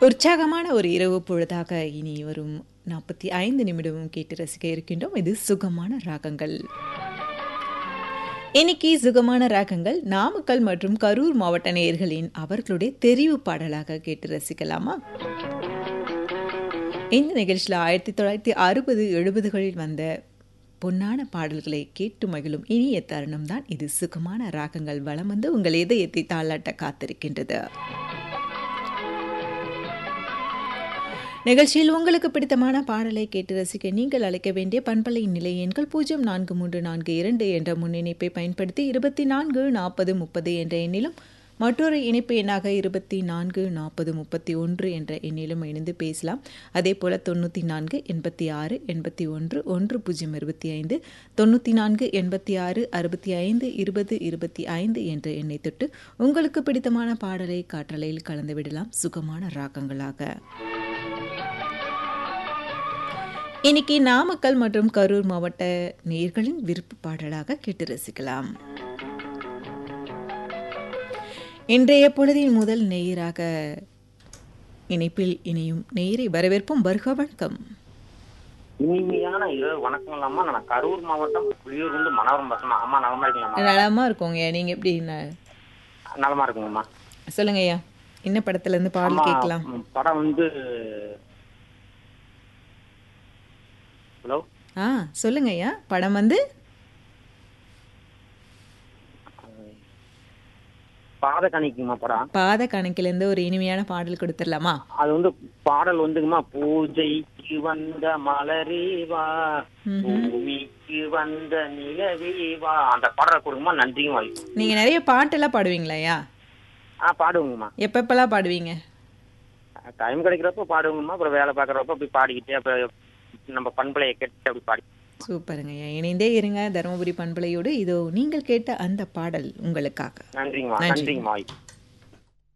உற்சாகமான ஒரு இரவு பொழுதாக இனி வரும் நாற்பத்தி ஐந்து நிமிடமும் கேட்டு ரசிக்க இருக்கின்றோம் இது சுகமான ராகங்கள் இன்னைக்கு சுகமான ராகங்கள் நாமக்கல் மற்றும் கரூர் மாவட்ட நேயர்களின் அவர்களுடைய தெரிவு பாடலாக கேட்டு ரசிக்கலாமா இந்த நிகழ்ச்சியில் ஆயிரத்தி தொள்ளாயிரத்தி அறுபது எழுபதுகளில் வந்த பொன்னான பாடல்களை கேட்டு மகிழும் இனிய தருணம் தான் இது சுகமான ராகங்கள் வளம் வந்து உங்கள் இதயத்தை தாளாட்ட காத்திருக்கின்றது நிகழ்ச்சியில் உங்களுக்கு பிடித்தமான பாடலை கேட்டு ரசிக்க நீங்கள் அழைக்க வேண்டிய பண்பலை நிலை எண்கள் பூஜ்ஜியம் நான்கு மூன்று நான்கு இரண்டு என்ற முன்னிணைப்பை பயன்படுத்தி இருபத்தி நான்கு நாற்பது முப்பது என்ற எண்ணிலும் மற்றொரு இணைப்பு எண்ணாக இருபத்தி நான்கு நாற்பது முப்பத்தி ஒன்று என்ற எண்ணிலும் இணைந்து பேசலாம் அதே போல தொண்ணூற்றி நான்கு எண்பத்தி ஆறு எண்பத்தி ஒன்று ஒன்று பூஜ்ஜியம் இருபத்தி ஐந்து தொண்ணூற்றி நான்கு எண்பத்தி ஆறு அறுபத்தி ஐந்து இருபது இருபத்தி ஐந்து என்ற எண்ணை தொட்டு உங்களுக்கு பிடித்தமான பாடலை காற்றலையில் கலந்து விடலாம் சுகமான ராகங்களாக இன்னைக்கு நாமக்கல் மற்றும் கரூர் மாவட்ட நேர்களின் விருப்ப பாடலாக கேட்டு ரசிக்கலாம் இன்றைய பொழுதின் முதல் நேயராக இணைப்பில் இணையும் நேயரை வரவேற்போம் வருக வணக்கம் இனிமையான இரவு வணக்கம் இல்லாம நான் கரூர் மாவட்டம் புளியூர் வந்து மனோரம் பசமா அம்மா நலமா இருக்கீங்கம்மா நலமா இருக்கோங்க நீங்க எப்படி ந- நலமா இருக்குங்கம்மா சொல்லுங்க ஐயா என்ன படத்துல இருந்து பாடல் அம்மா, கேட்கலாம் ம், படம் வந்து ஹலோ ஆ சொல்லுங்க ஐயா படம் வந்து பாத கணிக்குமா படம் பாத கணக்கில இருந்து ஒரு இனிமையான பாடல் கொடுத்துடலாமா அது வந்து பாடல் வந்துங்கம்மா பூஜைக்கு வந்த மலரேவா பூமிக்கு வந்த நிலவேவா அந்த பாடலை கொடுங்கம்மா நன்றிங்க வாய்ப்பு நீங்க நிறைய பாட்டெல்லாம் பாடுவீங்களா ஐயா ஆ பாடுவோங்கம்மா எப்பப்பெல்லாம் பாடுவீங்க டைம் கிடைக்கிறப்ப பாடுவோங்கம்மா அப்புறம் வேலை பார்க்குறப்ப அப்படி பாடிக்கிட்டே அப்புறம் நம்ம பண்பலையை கேட்டு அப்படி பாடி சூப்பருங்க ஐயா இணைந்தே இருங்க தருமபுரி பண்பலையோடு இதோ நீங்கள் கேட்ட அந்த பாடல் உங்களுக்காக நன்றிங்கம்மா நன்றி. நன்றிங்கம்மா வாய்ப்பு